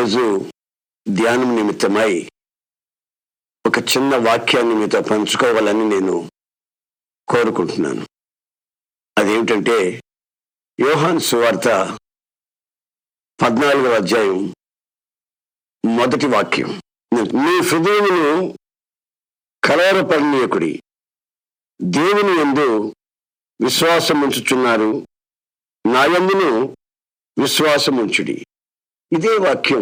ఈరోజు ధ్యానం నిమిత్తమై ఒక చిన్న వాక్యాన్ని మీతో పంచుకోవాలని నేను కోరుకుంటున్నాను అదేమిటంటే యోహాన్ సువార్త పద్నాలుగవ అధ్యాయం మొదటి వాక్యం మీ హృదయమును కలవరపడనీయకుడి దేవుని ఎందు విశ్వాసం ఉంచుచున్నారు నా యందును విశ్వాసం ఉంచుడి ఇదే వాక్యం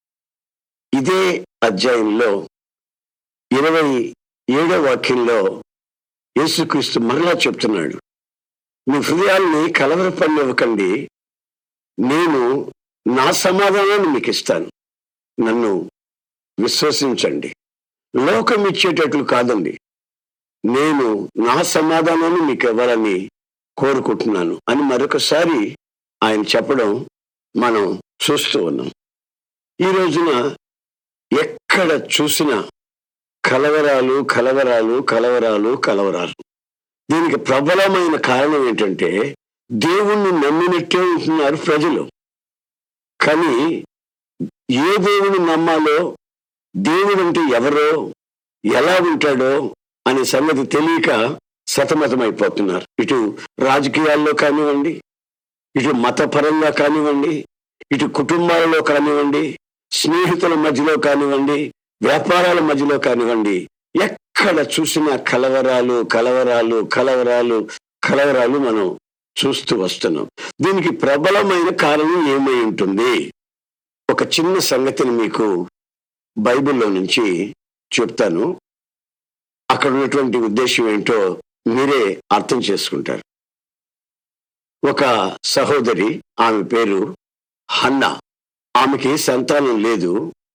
ఇదే అధ్యాయంలో ఇరవై ఏడో వాక్యంలో యేసుక్రీస్తు మరలా చెప్తున్నాడు మీ హృదయాల్ని కలవరపడివ్వకండి నేను నా సమాధానాన్ని మీకు ఇస్తాను నన్ను విశ్వసించండి లోకం ఇచ్చేటట్లు కాదండి నేను నా సమాధానాన్ని మీకు ఇవ్వాలని కోరుకుంటున్నాను అని మరొకసారి ఆయన చెప్పడం మనం చూస్తూ ఉన్నాం ఈ రోజున ఎక్కడ చూసినా కలవరాలు కలవరాలు కలవరాలు కలవరాలు దీనికి ప్రబలమైన కారణం ఏంటంటే దేవుణ్ణి నమ్మినట్టే ఉంటున్నారు ప్రజలు కానీ ఏ దేవుని నమ్మాలో దేవుడు అంటే ఎవరో ఎలా ఉంటాడో అనే సంగతి తెలియక సతమతమైపోతున్నారు ఇటు రాజకీయాల్లో కానివ్వండి ఇటు మతపరంగా కానివ్వండి ఇటు కుటుంబాలలో కానివ్వండి స్నేహితుల మధ్యలో కానివ్వండి వ్యాపారాల మధ్యలో కానివ్వండి ఎక్కడ చూసినా కలవరాలు కలవరాలు కలవరాలు కలవరాలు మనం చూస్తూ వస్తున్నాం దీనికి ప్రబలమైన కారణం ఏమై ఉంటుంది ఒక చిన్న సంగతిని మీకు బైబిల్లో నుంచి చెప్తాను అక్కడ ఉన్నటువంటి ఉద్దేశం ఏంటో మీరే అర్థం చేసుకుంటారు ఒక సహోదరి ఆమె పేరు హన్నా ఆమెకి సంతానం లేదు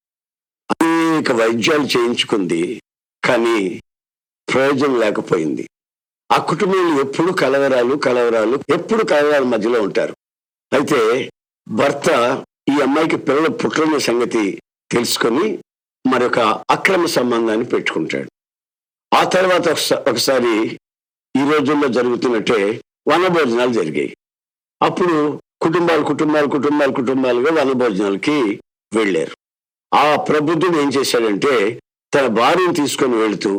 అనేక వైద్యాలు చేయించుకుంది కానీ ప్రయోజనం లేకపోయింది ఆ కుటుంబంలో ఎప్పుడు కలవరాలు కలవరాలు ఎప్పుడు కలవరాల మధ్యలో ఉంటారు అయితే భర్త ఈ అమ్మాయికి పిల్లలు పుట్టని సంగతి తెలుసుకొని మరొక అక్రమ సంబంధాన్ని పెట్టుకుంటాడు ఆ తర్వాత ఒకస- ఒకసారి ఈ రోజుల్లో జరుగుతున్నట్టే వనభోజనాలు జరిగాయి అప్పుడు కుటుంబాలు కుటుంబాలు కుటుంబాలు కుటుంబాలుగా వనభోజనాలకి వెళ్ళారు ఆ ప్రబుద్ధుడు ఏం చేశాడంటే తన భార్యను తీసుకొని వెళుతూ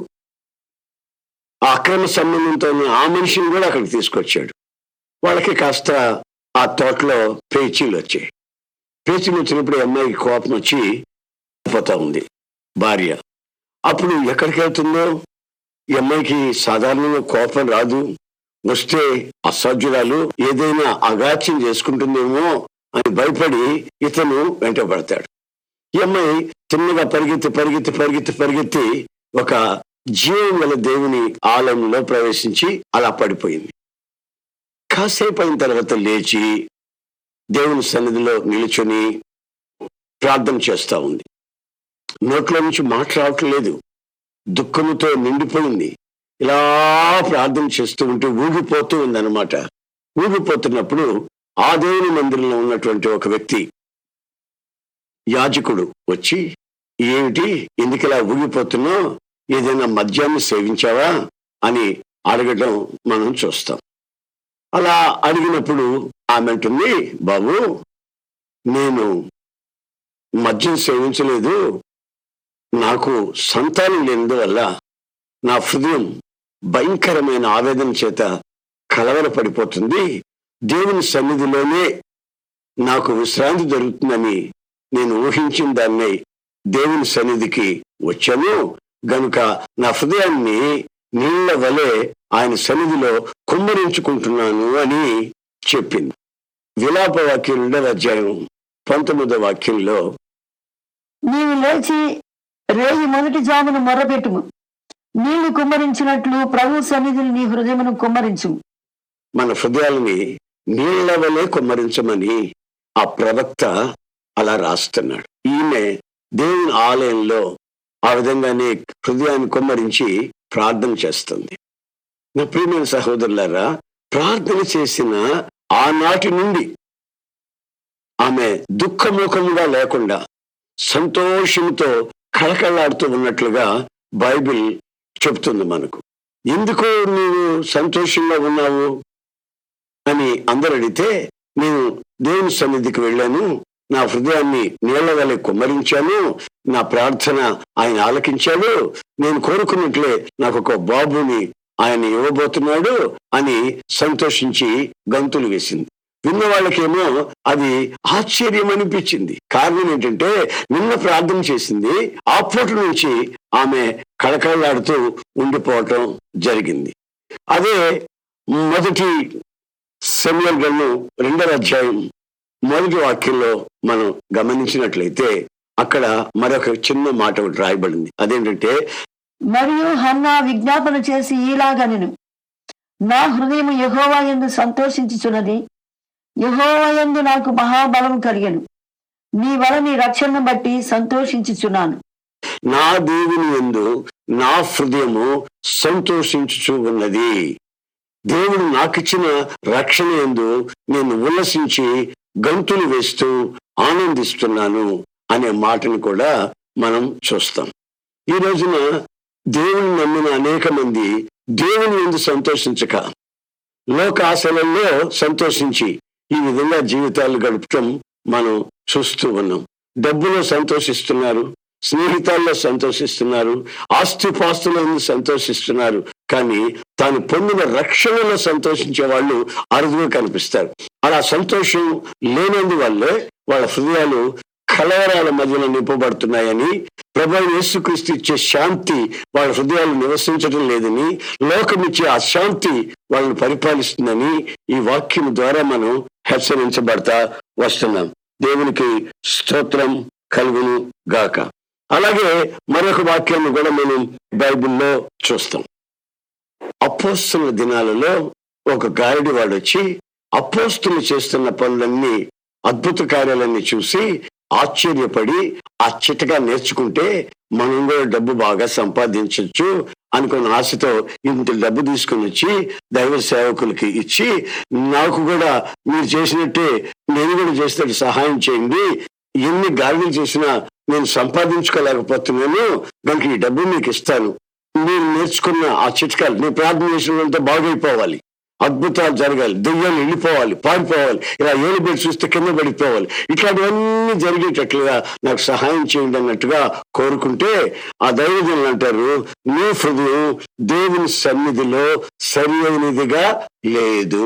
ఆ అక్రమ సంబంధంతో ఉన్న ఆ మనిషిని కూడా అక్కడికి తీసుకొచ్చాడు వాళ్ళకి కాస్త ఆ తోటలో పేచీలు వచ్చాయి పేచీలు వచ్చినప్పుడు ఈ అమ్మాయికి కోపం వచ్చి పోతా ఉంది భార్య అప్పుడు ఎక్కడికి వెళ్తుందో ఈ అమ్మాయికి సాధారణంగా కోపం రాదు వస్తే అసాధ్యురాలు ఏదైనా అగాచ్యం చేసుకుంటుందేమో అని భయపడి ఇతను వెంటబడతాడు ఈ అమ్మాయి చిన్నగా పరిగెత్తి పరిగెత్తి పరిగెత్తి పరిగెత్తి ఒక జీవం గల దేవుని ఆలయంలో ప్రవేశించి అలా పడిపోయింది కాసేపు అయిన తర్వాత లేచి దేవుని సన్నిధిలో నిలుచుని ప్రార్థన చేస్తా ఉంది నోట్లో నుంచి మాట్లాడట్లేదు దుఃఖముతో నిండిపోయింది ఇలా ప్రార్థన చేస్తూ ఉంటే ఊగిపోతూ ఉందన్నమాట ఊగిపోతున్నప్పుడు ఆ దేవుని మందిరంలో ఉన్నటువంటి ఒక వ్యక్తి యాజకుడు వచ్చి ఏమిటి ఎందుకు ఇలా ఊగిపోతున్నావు ఏదైనా మద్యాన్ని సేవించావా అని అడగడం మనం చూస్తాం అలా అడిగినప్పుడు ఆమె అంటుంది బాబు నేను మద్యం సేవించలేదు నాకు సంతానం లేనందువల్ల నా హృదయం భయంకరమైన ఆవేదన చేత కలవరపడిపోతుంది దేవుని సన్నిధిలోనే నాకు విశ్రాంతి దొరుకుతుందని నేను ఊహించిన దాన్ని దేవుని సన్నిధికి వచ్చాను గనుక నా హృదయాన్ని నీళ్ల వలె ఆయన సన్నిధిలో కుమ్మరించుకుంటున్నాను అని చెప్పింది విలాప వాక్యం రెండవ అధ్యాయం పంతొమ్మిదవ వాక్యంలో నీవు లేచి రేయి మొదటి జామును మొర్రపెట్టుము నీళ్లు కుమ్మరించినట్లు ప్రభు సన్నిధిని నీ హృదయమును కుమ్మరించు మన హృదయాలని నీళ్ల వలె కుమ్మరించమని ఆ ప్రవక్త అలా రాస్తున్నాడు ఈమె దేవుని ఆలయంలో ఆ విధంగానే హృదయాన్ని కుమ్మరించి ప్రార్థన చేస్తుంది నా ప్రియమైన సహోదరులారా ప్రార్థన చేసిన ఆనాటి నుండి ఆమె దుఃఖముఖముగా లేకుండా సంతోషంతో కళకళలాడుతూ ఉన్నట్లుగా బైబిల్ చెప్తుంది మనకు ఎందుకు నీవు సంతోషంగా ఉన్నావు అని అందరు అడిగితే నేను దేవుని సన్నిధికి వెళ్ళాను నా హృదయాన్ని నీళ్ల వలె కుమ్మరించాను నా ప్రార్థన ఆయన ఆలకించాడు నేను కోరుకున్నట్లే నాకు ఒక బాబుని ఆయన ఇవ్వబోతున్నాడు అని సంతోషించి గంతులు వేసింది విన్న వాళ్ళకేమో అది ఆశ్చర్యం అనిపించింది కారణం ఏంటంటే నిన్న ప్రార్థన చేసింది ఆ పూట నుంచి ఆమె కళకళలాడుతూ ఉండిపోవటం జరిగింది అదే మొదటి సెమినల్ గ్రంథం రెండవ అధ్యాయం మొదటి వాక్యంలో మనం గమనించినట్లయితే అక్కడ మరొక చిన్న మాట ఒకటి రాయబడింది అదేంటంటే మరియు హన్నా విజ్ఞాపన చేసి ఈలాగనెను నా హృదయం యహోవా ఎందు సంతోషించుచున్నది యహోవా యందు నాకు మహాబలం కలిగెను నీ వల నీ రక్షణను బట్టి సంతోషించుచున్నాను నా దేవుని ఎందు నా హృదయము సంతోషించుచూ ఉన్నది దేవుడు నాకిచ్చిన రక్షణ ఎందు నేను ఉల్లసించి గంతులు వేస్తూ ఆనందిస్తున్నాను అనే మాటను కూడా మనం చూస్తాం ఈ రోజున దేవుని నమ్మిన అనేక మంది దేవుని ఎందు సంతోషించక లోక ఆశలలో సంతోషించి ఈ విధంగా జీవితాలు గడపటం మనం చూస్తూ ఉన్నాం డబ్బులో సంతోషిస్తున్నారు స్నేహితాల్లో సంతోషిస్తున్నారు ఆస్తిపాస్తులను సంతోషిస్తున్నారు కానీ తాను పొందిన రక్షణలో సంతోషించే వాళ్ళు అరుదుగా కనిపిస్తారు అలా సంతోషం లేనందువల్లే వాళ్ళ హృదయాలు కలవరాల మధ్యలో నింపబడుతున్నాయని ప్రభు యేసుక్రీస్తు ఇచ్చే శాంతి వాళ్ళ హృదయాలు నివసించడం లేదని లోకమిచ్చే ఆ శాంతి వాళ్ళని పరిపాలిస్తుందని ఈ వాక్యం ద్వారా మనం హెచ్చరించబడతా వస్తున్నాం దేవునికి స్తోత్రం కలుగును గాక అలాగే మరొక వాక్యాన్ని కూడా మనం బైబిల్లో చూస్తాం అపోస్తుల దినాలలో ఒక గారడి వాడు వచ్చి అపోస్తులు చేస్తున్న పనులన్నీ అద్భుత కార్యాలన్నీ చూసి ఆశ్చర్యపడి ఆ చిట్టగా నేర్చుకుంటే మనం కూడా డబ్బు బాగా సంపాదించవచ్చు అనుకున్న ఆశతో ఇంత డబ్బు తీసుకుని వచ్చి దైవ సేవకులకి ఇచ్చి నాకు కూడా మీరు చేసినట్టే నేను కూడా చేసినట్టు సహాయం చేయండి ఎన్ని గాలిలు చేసినా నేను సంపాదించుకోలేకపోతున్నాను దానికి ఈ డబ్బు మీకు ఇస్తాను మీరు నేర్చుకున్న ఆ చిట్కాలు నేను ప్రార్థన చేసినంత బాగైపోవాలి అద్భుతాలు జరగాలి దెయ్యాలు వెళ్ళిపోవాలి పారిపోవాలి ఇలా ఏలు పెట్టి చూస్తే కింద పడిపోవాలి ఇట్లాంటివన్నీ జరిగేటట్లుగా నాకు సహాయం చేయండి అన్నట్టుగా కోరుకుంటే ఆ దైవజనులు అంటారు నీ హృదయం దేవుని సన్నిధిలో సరి అయినదిగా లేదు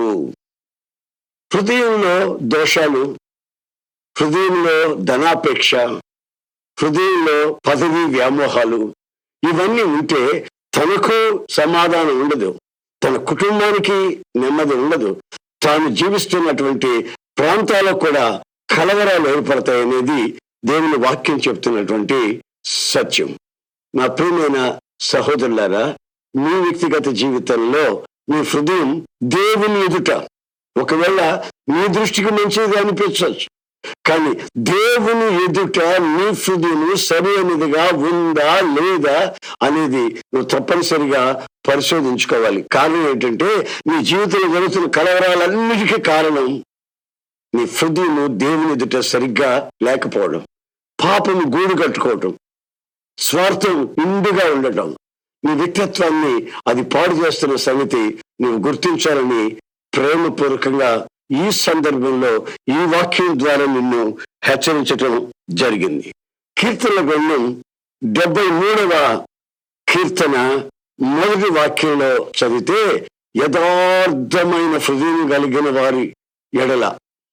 హృదయంలో దోషాలు హృదయంలో ధనాపేక్ష హృదయంలో పదవి వ్యామోహాలు ఇవన్నీ ఉంటే తనకు సమాధానం ఉండదు తన కుటుంబానికి నెమ్మది ఉండదు తాను జీవిస్తున్నటువంటి ప్రాంతాలకు కూడా కలవరాలు ఏర్పడతాయి అనేది దేవుని వాక్యం చెప్తున్నటువంటి సత్యం నా ప్రియమైన సహోదరులారా మీ వ్యక్తిగత జీవితంలో మీ హృదయం దేవుని ఎదుట ఒకవేళ మీ దృష్టికి మంచిది అనిపించవచ్చు కానీ దేవుని ఎదుట నీ హృదయం సరి అనేదిగా ఉందా లేదా అనేది నువ్వు తప్పనిసరిగా పరిశోధించుకోవాలి కారణం ఏంటంటే నీ జీవితంలో జరుగుతున్న కలవరాలన్నిటికీ కారణం నీ హృదయం దేవుని ఎదుట సరిగ్గా లేకపోవడం పాపము గూడు కట్టుకోవటం స్వార్థం ఇండుగా ఉండటం నీ వ్యక్తిత్వాన్ని అది పాడు చేస్తున్న సంగతి నువ్వు గుర్తించాలని ప్రేమపూర్వకంగా ఈ సందర్భంలో ఈ వాక్యం ద్వారా నిన్ను హెచ్చరించటం జరిగింది కీర్తన గ్రంథం డెబ్బై మూడవ కీర్తన మొదటి వాక్యంలో చదివితే యథార్థమైన హృదయం కలిగిన వారి ఎడల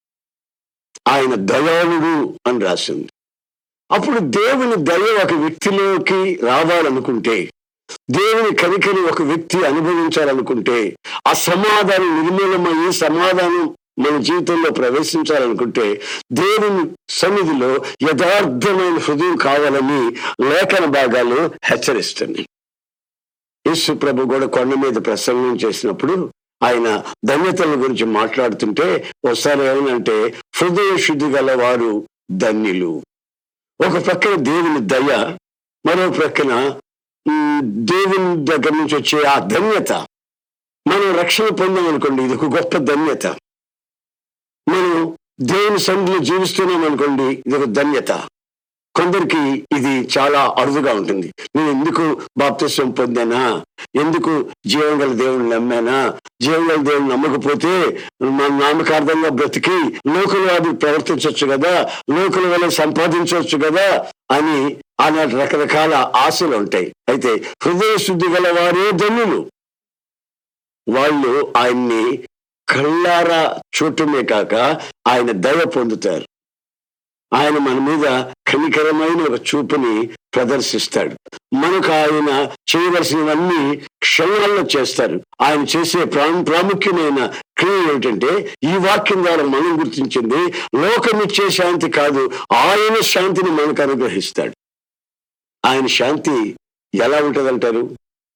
ఆయన దయాళుడు అని రాసింది అప్పుడు దేవుని దయ ఒక వ్యక్తిలోకి రావాలనుకుంటే దేవుని కనికని ఒక వ్యక్తి అనుభవించాలనుకుంటే ఆ సమాధానం నిర్మూలమయ్యి సమాధానం మన జీవితంలో ప్రవేశించాలనుకుంటే దేవుని సన్నిధిలో యథార్థమైన హృదయం కావాలని లేఖన భాగాలు హెచ్చరిస్తున్నాయి యేసు ప్రభు కూడా కొండ మీద ప్రసంగం చేసినప్పుడు ఆయన ధన్యతల గురించి మాట్లాడుతుంటే ఒకసారి ఏమనంటే హృదయ శుద్ధి గల వారు ధన్యులు ఒక ప్రక్కన దేవుని దయ మరో ప్రక్కన ఉమ్, దేవుని దగ్గర నుంచి వచ్చే ఆ ధన్యత మనం రక్షణ పొందామనుకోండి ఇది ఒక గొప్ప ధన్యత మనం దేవుని సన్నిధిలో జీవిస్తున్నాం అనుకోండి ఇది ఒక ధన్యత కొందరికి ఇది చాలా అరుదుగా ఉంటుంది నేను ఎందుకు బాప్తిస్వం పొందానా ఎందుకు జీవంగల దేవుని నమ్మానా జీవంగల దేవుని నమ్మకపోతే మన నామకార్థంగా బ్రతికి లోకల వాది ప్రవర్తించవచ్చు కదా లోకల వల్ల సంపాదించవచ్చు కదా అని అలాంటి రకరకాల ఆశలు ఉంటాయి అయితే హృదయ శుద్ధి గల వారే ధన్యులు వాళ్ళు ఆయన్ని కళ్ళారా చూడటమే కాక ఆయన దయ పొందుతారు ఆయన మన మీద కనికరమైన ఒక చూపుని ప్రదర్శిస్తాడు మనకు ఆయన చేయవలసినవన్నీ క్షణాల్లో చేస్తారు ఆయన చేసే ప్రా- ప్రాముఖ్యమైన క్రియ ఏమిటంటే ఈ వాక్యం ద్వారా మనం గుర్తించింది లోకమిచ్చే శాంతి కాదు ఆయన శాంతిని మనకు అనుగ్రహిస్తాడు ఆయన శాంతి ఎలా ఉంటుందంటారు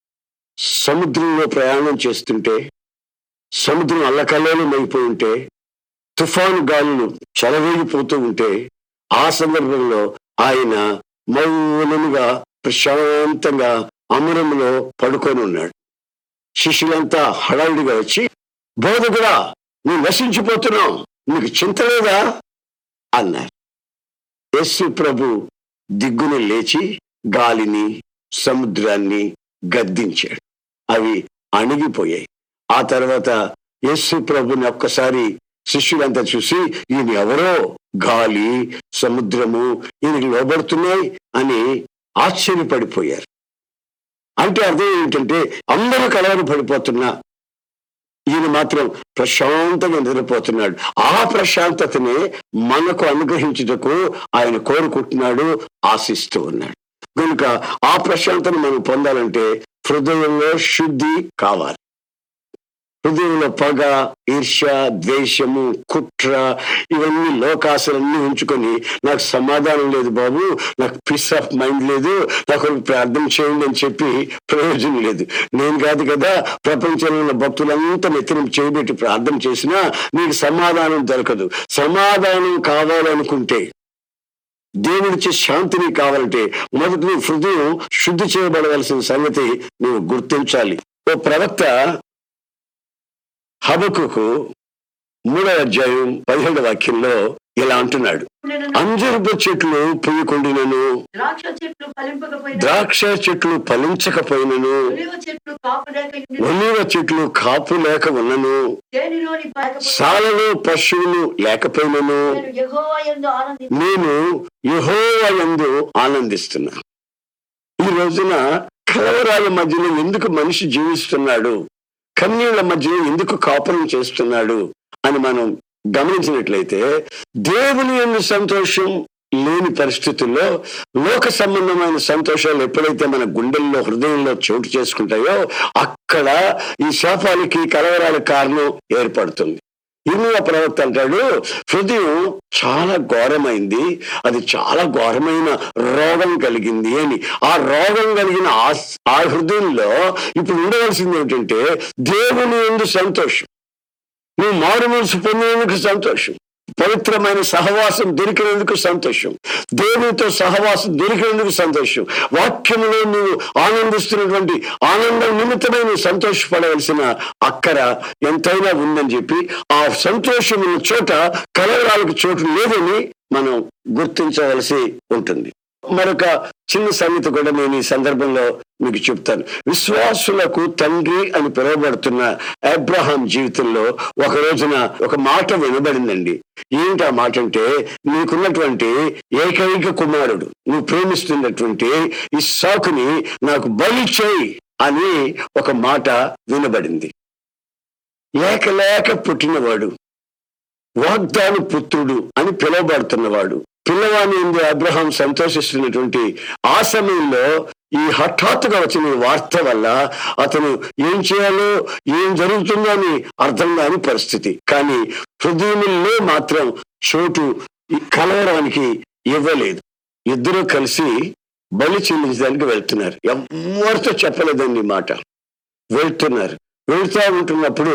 సముద్రంలో ప్రయాణం చేస్తుంటే సముద్రం అల్లకల్లోలం అయిపోయి ఉంటే తుఫాను గాలులు చెలవేగిపోతూ ఉంటే ఆ సందర్భంలో ఆయన మౌనముగా ప్రశాంతంగా అమరంలో పడుకొని ఉన్నాడు శిష్యులంతా హడావిడిగా వచ్చి బోధకుడా నువ్వు నశించిపోతున్నావు నీకు చింత లేదా అన్నారు యేసు ప్రభు దిగ్గున లేచి గాలిని సముద్రాన్ని గద్దించాడు అవి అణిగిపోయాయి ఆ తర్వాత యేసు ప్రభుని ఒక్కసారి శిష్యులంతా చూసి ఈయన ఎవరో గాలి సముద్రము ఈయనకి లోబడుతున్నాయి అని ఆశ్చర్యపడిపోయారు అంటే అర్థం ఏంటంటే అందరూ కలవరి పడిపోతున్నా ఈయన మాత్రం ప్రశాంతంగా నిద్రపోతున్నాడు ఆ ప్రశాంతతనే మనకు అనుగ్రహించుటకు ఆయన కోరుకుంటున్నాడు ఆశిస్తూ ఉన్నాడు కనుక ఆ ప్రశాంతను మనం పొందాలంటే హృదయంలో శుద్ధి కావాలి హృదయంలో పగ ఈర్ష్య ద్వేషము కుట్ర ఇవన్నీ లోకాశలన్నీ ఉంచుకొని నాకు సమాధానం లేదు బాబు నాకు పీస్ ఆఫ్ మైండ్ లేదు నాకు ప్రార్థన చేయండి అని చెప్పి ప్రయోజనం లేదు నేను కాదు కదా ప్రపంచంలో ఉన్న భక్తులంతా నెత్తిన చేయబెట్టి ప్రార్థన చేసినా నీకు సమాధానం దొరకదు సమాధానం కావాలనుకుంటే దేవుడిచ్చే శాంతిని కావాలంటే మొదటి నీ హృదయం శుద్ధి చేయబడవలసిన సంగతి నువ్వు గుర్తించాలి ఓ ప్రవక్త హబకుకు మూడవ అధ్యాయం పదిహేడు వాక్యంలో ఇలా అంటున్నాడు అంజరుపు చెట్లు పూయకుండినను ద్రాక్ష చెట్లు ఫలింపకపోయినా ద్రాక్ష చెట్లు ఫలించకపోయినను ఒలివ చెట్లు కాపు లేక ఉండిన ఒలివ చెట్లు కాపు లేక ఉన్నను దేనిలోని పాయకపోయినా సాలలో పశువులు లేకపోయినను నేను యెహోవా యందు ఆనంది నేను యహోవయందు ఆనందిస్తున్నా ఈ రోజున కలవరాల మధ్యలో ఎందుకు మనిషి జీవిస్తున్నాడు కన్నీళ్ల మధ్యలో ఎందుకు కాపురం చేస్తున్నాడు అని మనం గమనించినట్లయితే దేవుని ఎందు సంతోషం లేని పరిస్థితుల్లో లోక సంబంధమైన సంతోషాలు ఎప్పుడైతే మన గుండెల్లో హృదయంలో చోటు చేసుకుంటాయో అక్కడ ఈ శాపాలకి కలవరాల కారణం ఏర్పడుతుంది ఇన్నో ప్రవక్త అంటాడు హృదయం చాలా ఘోరమైంది అది చాలా ఘోరమైన రోగం కలిగింది అని ఆ రోగం కలిగిన ఆ ఆ హృదయంలో ఇప్పుడు ఉండవలసింది ఏమిటంటే దేవుని ఎందు సంతోషం నువ్వు మారు మనసు పొందినందుకు సంతోషం పవిత్రమైన సహవాసం దొరికినందుకు సంతోషం దేవునితో సహవాసం దొరికినందుకు సంతోషం వాక్యములో నువ్వు ఆనందిస్తున్నటువంటి ఆనందం నిమిత్తమై నువ్వు సంతోషపడవలసిన అక్కర ఎంతైనా ఉందని చెప్పి ఆ సంతోషం ఉన్న చోట కలవరాలకు చోటు లేదని మనం గుర్తించవలసి ఉంటుంది మరొక చిన్న సంగతి కూడా నేను ఈ సందర్భంలో మీకు చెప్తాను విశ్వాసులకు తండ్రి అని పిలువబడుతున్న అబ్రహాం జీవితంలో ఒక రోజున ఒక మాట వినబడిందండి ఏంటి ఆ మాట అంటే నీకున్నటువంటి ఏకైక కుమారుడు నువ్వు ప్రేమిస్తున్నటువంటి ఈ సాకుని నాకు బలి చేయి అని ఒక మాట వినబడింది లేక లేక పుట్టినవాడు వాగ్దాన పుత్రుడు అని పిలువబడుతున్నవాడు పిల్లవాని ఎందు అబ్రహాం సంతోషిస్తున్నటువంటి ఆ సమయంలో ఈ హఠాత్తుగా వచ్చిన ఈ వార్త వల్ల అతను ఏం చేయాలో ఏం జరుగుతుందో అని అర్థం కాని పరిస్థితి కానీ హృదయంలో మాత్రం చోటు ఈ కలవరానికి ఇవ్వలేదు ఇద్దరూ కలిసి బలి చెల్లించడానికి వెళ్తున్నారు ఎవరితో చెప్పలేదండి ఈ మాట వెళ్తున్నారు వెళ్తా ఉంటున్నప్పుడు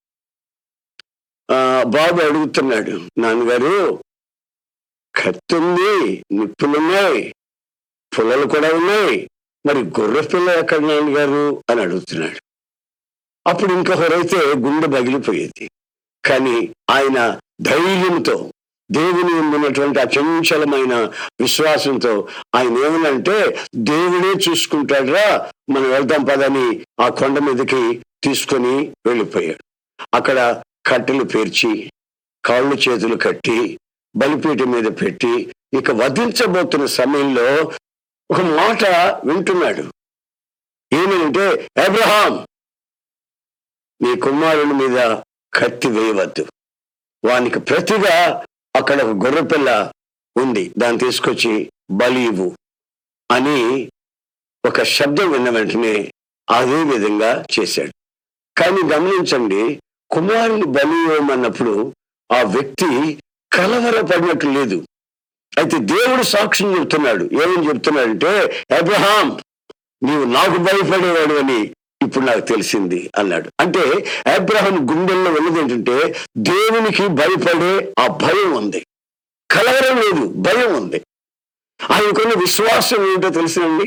ఆ బాబు అడుగుతున్నాడు నాన్నగారు కత్తి ఉంది నిప్పులున్నాయి పుల్లలు కూడా ఉన్నాయి మరి గొర్రె పిల్ల ఎక్కడ నాన్నగారు అని అడుగుతున్నాడు అప్పుడు ఇంకొకరైతే గుండె పగిలిపోయేది కానీ ఆయన ధైర్యంతో దేవుని యందు ఉన్నటువంటి అచంచలమైన విశ్వాసంతో ఆయన ఏమనంటే దేవుడే చూసుకుంటాడురా మనం వెళ్దాం పదని ఆ కొండ మీదకి తీసుకొని వెళ్ళిపోయాడు అక్కడ కట్టెలు పేర్చి కాళ్ళు చేతులు కట్టి బలిపీఠ మీద పెట్టి ఇక వధించబోతున్న సమయంలో ఒక మాట వింటున్నాడు ఏమనంటే అబ్రహాం నీ కుమారుని మీద కత్తి వేయవద్దు వానికి ప్రతిగా అక్కడ ఒక గొర్రెపిల్ల ఉంది దాన్ని తీసుకొచ్చి బలి ఇవ్వు అని ఒక శబ్దం విన్న వెంటనే అదే విధంగా చేశాడు కానీ గమనించండి కుమారుని బలి ఇవ్వమన్నప్పుడు ఆ వ్యక్తి కలవరపడినట్లు లేదు అయితే దేవుడు సాక్ష్యం చెప్తున్నాడు ఏమని చెప్తున్నాడంటే అబ్రహాం నీవు నాకు భయపడేవాడు అని ఇప్పుడు నాకు తెలిసింది అన్నాడు అంటే అబ్రహాం గుండెల్లో ఉన్నది ఏంటంటే దేవునికి భయపడే ఆ భయం ఉంది కలవరం లేదు భయం ఉంది ఆయనకున్న విశ్వాసం ఏంటో తెలిసిందండి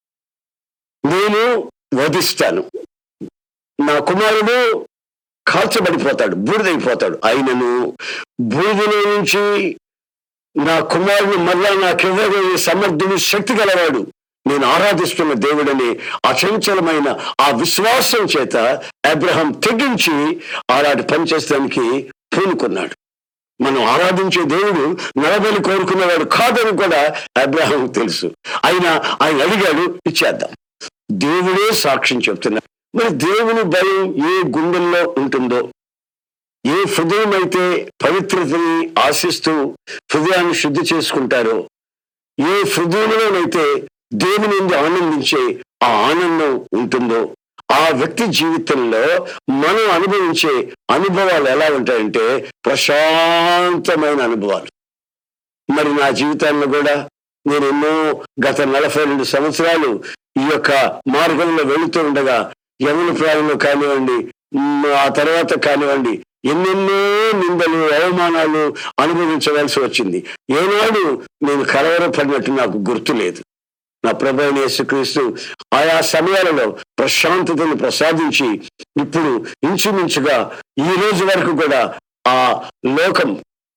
నేను వధిస్తాను నా కుమారుడు కాల్చబడిపోతాడు బూడిదైపోతాడు ఆయనను బూడిదలో నుంచి నా కుమారుని మళ్ళా నాకు ఇవ్వగలిగే సమర్థుడు శక్తి గలవాడు నేను ఆరాధిస్తున్న దేవుడని అచంచలమైన ఆ విశ్వాసం చేత అబ్రహం తెగించి అలాంటి పని చేసడానికి పూనుకున్నాడు మనం ఆరాధించే దేవుడు నలబలి కోరుకునేవాడు కాదని కూడా అబ్రహం తెలుసు అయినా ఆయన అడిగాడు ఇచ్చేద్దాం దేవుడే సాక్ష్యం చెప్తున్నాడు మరి దేవుని భయం ఏ గుండెల్లో ఉంటుందో ఏ హృదయం అయితే పవిత్రతని ఆశిస్తూ హృదయాన్ని శుద్ధి చేసుకుంటారో ఏ హృదయంలోనైతే దేవుని నుండి ఆనందించే ఆ ఆనందం ఉంటుందో ఆ వ్యక్తి జీవితంలో మనం అనుభవించే అనుభవాలు ఎలా ఉంటాయంటే ప్రశాంతమైన అనుభవాలు మరి నా జీవితాల్లో కూడా నేను ఎన్నో గత నలభై రెండు సంవత్సరాలు ఈ యొక్క మార్గంలో వెళుతూ ఉండగా యమున ప్రాయంలో కానివ్వండి మ్, ఆ తర్వాత కానివ్వండి ఎన్నెన్నో నిందలు అవమానాలు అనుభవించవలసి వచ్చింది ఏనాడు నేను కలవరపడినట్టు నాకు గుర్తు లేదు నా ప్రభు అయిన యేసుక్రీస్తు ఆయా సమయాలలో ప్రశాంతతను ప్రసాదించి ఇప్పుడు ఇంచుమించుగా ఈ రోజు వరకు కూడా ఆ లోకం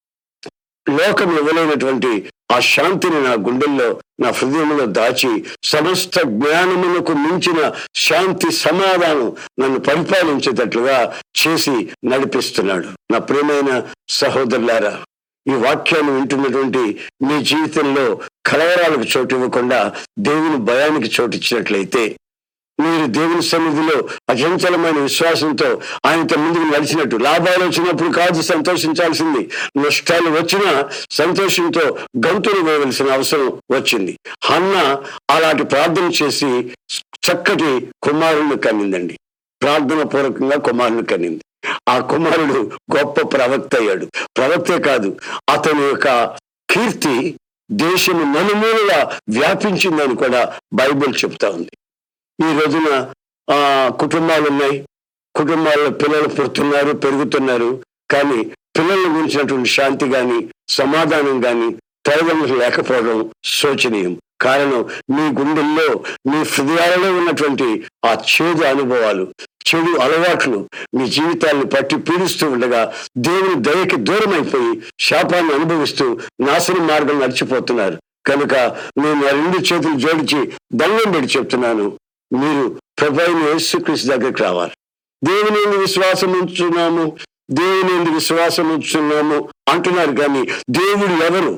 లోకం ఇవ్వలేనటువంటి ఆ శాంతిని నా గుండెల్లో నా హృదయంలో దాచి సమస్త జ్ఞానమునకు మించిన శాంతి సమాధానం నన్ను పరిపాలించేటట్లుగా చేసి నడిపిస్తున్నాడు నా ప్రియమైన సహోదరులారా ఈ వాక్యాన్ని వింటున్నటువంటి మీ జీవితంలో కలవరాలకు చోటు ఇవ్వకుండా దేవుని భయానికి చోటు ఇచ్చినట్లయితే మీరు దేవుని సన్నిధిలో అచంచలమైన విశ్వాసంతో ఆయనతో ముందుకు నడిచినట్టు లాభాలు వచ్చినప్పుడు కాదు సంతోషించాల్సింది నష్టాలు వచ్చినా సంతోషంతో గంతులు వేయవలసిన అవసరం వచ్చింది హన్న అలాంటి ప్రార్థన చేసి చక్కటి కుమారుణ్ణి కన్నిందండి ప్రార్థన పూర్వకంగా కుమారుని కనింది ఆ కుమారుడు గొప్ప ప్రవక్త అయ్యాడు ప్రవక్తే కాదు అతని యొక్క కీర్తి దేశము నలుమూలలా వ్యాపించిందని కూడా బైబిల్ చెప్తా ఉంది ఈ రోజున ఆ కుటుంబాలు ఉన్నాయి కుటుంబాల్లో పిల్లలు పుడుతున్నారు పెరుగుతున్నారు కానీ పిల్లల గురించినటువంటి శాంతి గాని సమాధానం గాని తల్లిదండ్రులు లేకపోవడం శోచనీయం కారణం మీ గుండెల్లో మీ హృదయాలలో ఉన్నటువంటి ఆ చేదు అనుభవాలు చెడు అలవాట్లు మీ జీవితాన్ని పట్టి పీడిస్తూ ఉండగా దేవుని దయకి దూరం అయిపోయి శాపాన్ని అనుభవిస్తూ నాశన మార్గం నడిచిపోతున్నారు కనుక నేను ఆ రెండు చేతులు జోడించి దండం పెట్టి చెప్తున్నాను మీరు ప్రభైన యేసుక్రీస్తు దగ్గరికి రావాలి దేవుని ఎందు విశ్వాసం ఉంచున్నాము దేవుని ఎందు విశ్వాసం ఉంచున్నాము అంటున్నారు కానీ దేవుడు ఎవరు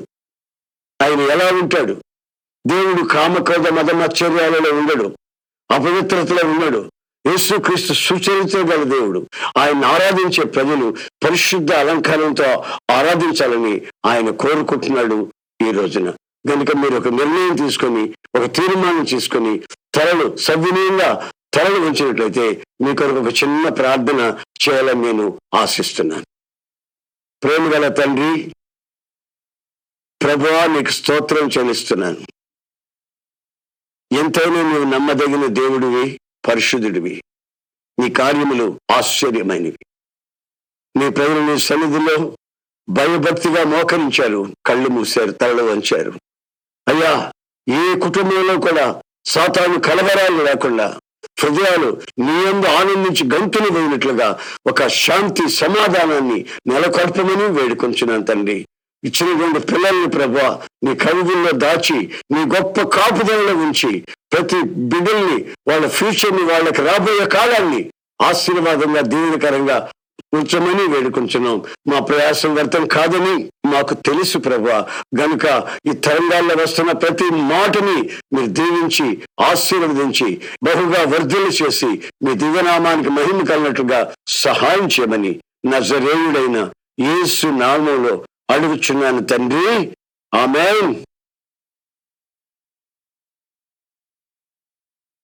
ఆయన ఎలా ఉంటాడు దేవుడు కామక్రోధ మదమచ్చర్యాలలో ఉండడు అపవిత్రతలో ఉండడు యేసుక్రీస్తు సుచరిత గల దేవుడు ఆయన ఆరాధించే ప్రజలు పరిశుద్ధ అలంకారంతో ఆరాధించాలని ఆయన కోరుకుంటున్నాడు ఈ రోజున కనుక మీరు ఒక నిర్ణయం తీసుకొని ఒక తీర్మానం తీసుకొని తలలు సవినయంగా తలలు ఉంచినట్లయితే మీ కొరకు ఒక చిన్న ప్రార్థన చేయాలని నేను ఆశిస్తున్నాను ప్రేమ గల తండ్రి ప్రభువా నీకు స్తోత్రం చెల్లిస్తున్నాను ఎంతైనా నీవు నమ్మదగిన దేవుడివి పరిశుద్ధుడివి నీ కార్యములు ఆశ్చర్యమైనవి నీ ప్రజలు నీ సన్నిధిలో భయభక్తిగా మోకరించారు కళ్ళు మూశారు తలలు వంచారు అయ్యా ఏ కుటుంబంలో కూడా సాతాను కలవరాలు లేకుండా హృదయాలు నీ యందు ఆనందించి గంతులు వేయినట్లుగా ఒక శాంతి సమాధానాన్ని నెలకొల్పమని వేడుకొంచున్నాను తండ్రి ఇచ్చినటువంటి పిల్లల్ని ప్రభా నీ కవిగుల్లో దాచి నీ గొప్ప కాపుదలలో ఉంచి ప్రతి బిడ్డల్ని వాళ్ళ ఫ్యూచర్ ని వాళ్ళకి రాబోయే కాలాన్ని ఆశీర్వాదంగా దీవెనకరంగా ఉంచమని వేడుకుంటున్నాం మా ప్రయాసం వ్యర్థం కాదని మాకు తెలుసు ప్రభా గనుక ఈ తరంగాల్లో వస్తున్న ప్రతి మాటని మీరు దీవించి ఆశీర్వదించి బహుగా వర్ధులు చేసి మీ దివ్యనామానికి మహిమ కలిగినట్టుగా సహాయం చేయమని నజరేయుడైన యేసు నామంలో అడుగుచున్నాను తండ్రి ఆమెన్